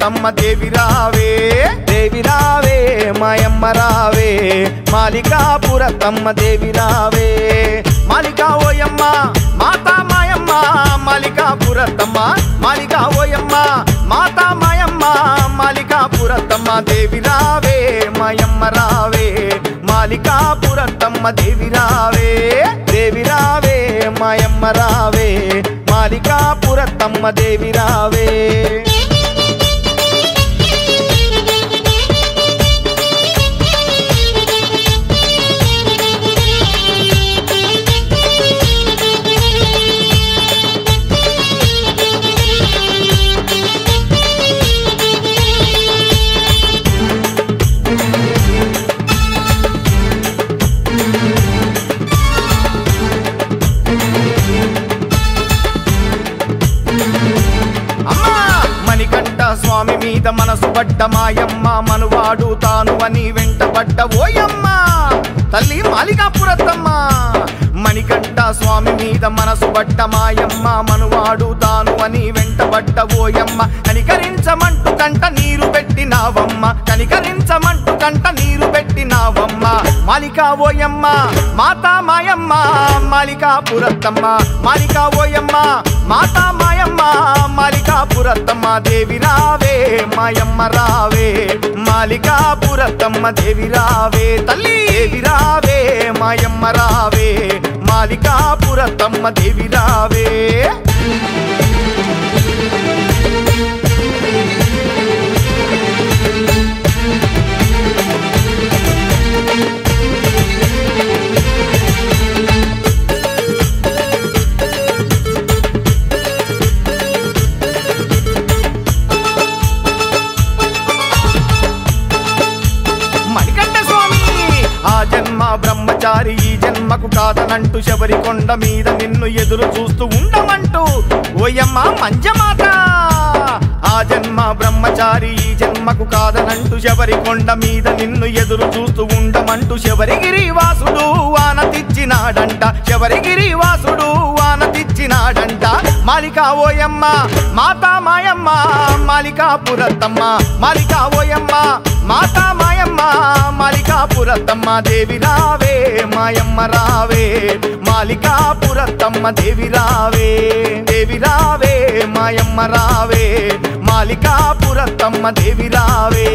పురత్తమ్మ దేవి రావే దేవి రావే మాయమ్మ రావే మాలికా పురత్తమ్మ దేవి రావే మాలికా ఓయమ్మ మాతా మాయమ్మ మాలికా పురత్తమ్మ మాలికా ఓయమ్మ మాతా మాయమ్మ మాలికా పురత్తమ్మ దేవి రావే మాయమ్మ రావే మాలికా పురత్తమ్మ దేవి రావే దేవి రావే మాయమ్మ రావే మాలికా పురత్తమ్మ దేవి రావే అమ్మా మణికంఠ స్వామి మీద మనసు పడ్డ మాయమ్మ మనువాడు తాను అని వెంటబడ్డ ఓయమ్మ తల్లి మాలికాపురత్తమ్మ మణికంఠ స్వామి మీద మనసు పడ్డ మాయమ్మ మనువాడు తాను అని వెంటబడ్డ ఓయమ్మ కనికరించమంటూ కంట నీరు పెట్టినావమ్మ కనికరించమంటూ కంట నీరు పెట్టినావమ్మ మాలికా ఓయమ్మ మాతా మాయమ్మ మాలికా పురత్తమ్మ మాలికా ఓయమ్మ మాతా మాయమ్మ మాలికా పురత్తమ్మ దేవి రావే మాయమ్మ రావే మాలికా పురత్తమ్మ దేవి రావే తల్లి దేవి రావే మాయమ్మ రావే మాలికా పురత్తమ్మ దేవి రావే మణికంఠ స్వామి ఆ జన్మ బ్రహ్మచారి ఈ జన్మకు కాదనంటూ శబరి కొండ మీద నిన్ను ఎదురు చూస్తూ ఉండమంటూ ఓయమ్మ మంజమాత ఆ జన్మ బ్రహ్మచారి ఈ జన్మకు కాదనంటూ శబరి కొండ మీద నిన్ను ఎదురు చూస్తూ ఉండమంటూ శబరిగిరి వాసుడు వాన తెచ్చినాడంట శబరిగిరి వాసుడు వాన తెచ్చినాడంట మాలికా ఓయమ్మ మాతా మాయమ్మ మాలికా పురత్తమ్మ మాలికా ఓయమ్మ మాతా మాయమ్మ మాలికా పురత్తమ్మ దేవి రావే మాయమ్మ రావే మాలికా పురత్తమ్మ దేవి రావే దేవి రావే మాయమ్మ రావే మాలికా పురత్తమ్మ దేవి రావే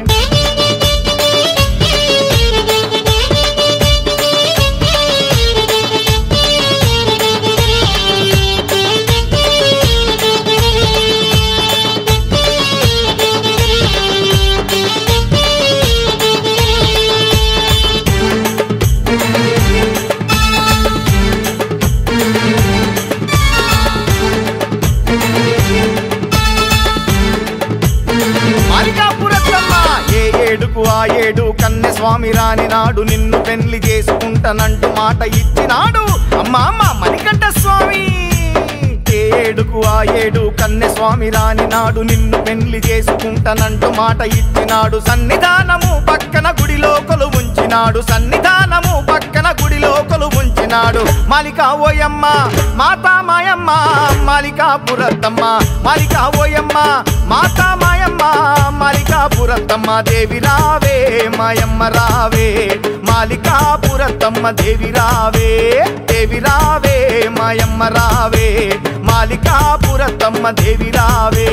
మాలికాపురత్తమ్మ ఏ ఏడుకు ఆ ఏడు కన్నె స్వామి రాని నాడు నిన్ను పెళ్లి చేసుకుంటానంటూ మాట ఇచ్చినాడు అమ్మా అమ్మ మణికంఠ స్వామి ఏ ఏడుకు ఆ ఏడు కన్నె స్వామి రాని నాడు నిన్ను పెళ్లి చేసుకుంటానంటూ మాట ఇచ్చినాడు సన్నిధానము పక్కన గుడిలో కొలు ఉంచినాడు సన్నిధానము పక్కన గుడిలో కొలు ఉంచినాడు మాలికా ఓయమ్మ మాతా మాయమ్మ మాలికా పురత్తమ్మ మాలికా ఓయమ్మ మాతా మాయమ్మ మాలికా పురత్తమ్మ దేవి రావే మాయమ్మ రావే మాలికా పురత్తమ్మ దేవి రావే దేవి రావే మాయమ్మ రావే మాలికా పురత్తమ్మ దేవి రావే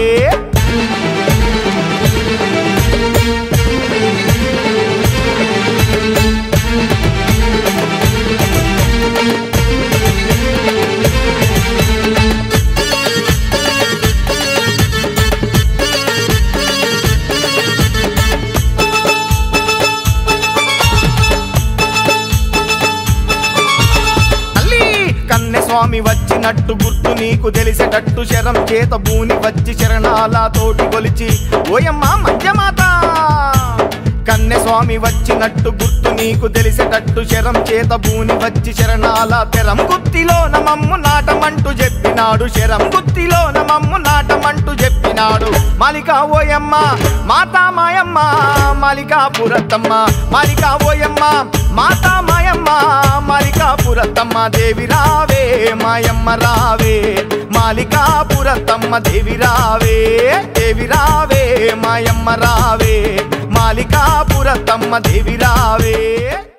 తల్లి కన్నె స్వామి వచ్చినట్టు గుర్తు నీకు తెలిసేటట్టు శరం చేత భూని వచ్చి శరణాల తోటి కొలిచి ఓయమ్మ మంజమాత కన్నె స్వామి వచ్చినట్టు గుర్తు నీకు తెలిసేటట్టు శరం చేత భూని వచ్చి శరణాల తెరం గుత్తిలో నమమ్ము నాటమంటూ చెప్పినాడు శరం గుత్తిలో నమమ్ము నాటమంటూ చెప్పినాడు మాలిక ఓయమ్మ మాతా మాయమ్మ మాలికా పురత్తమ్మ మాలిక ఓయమ్మ మాతా మాయమ్మ మాలికా పురత్తమ్మ దేవి రావే మాయమ్మ రావే మాలికా పురత్తమ్మ దేవి రావే దేవి రావే మాయమ్మ రావే మాలికా పురత్తమ్మ దేవి రావే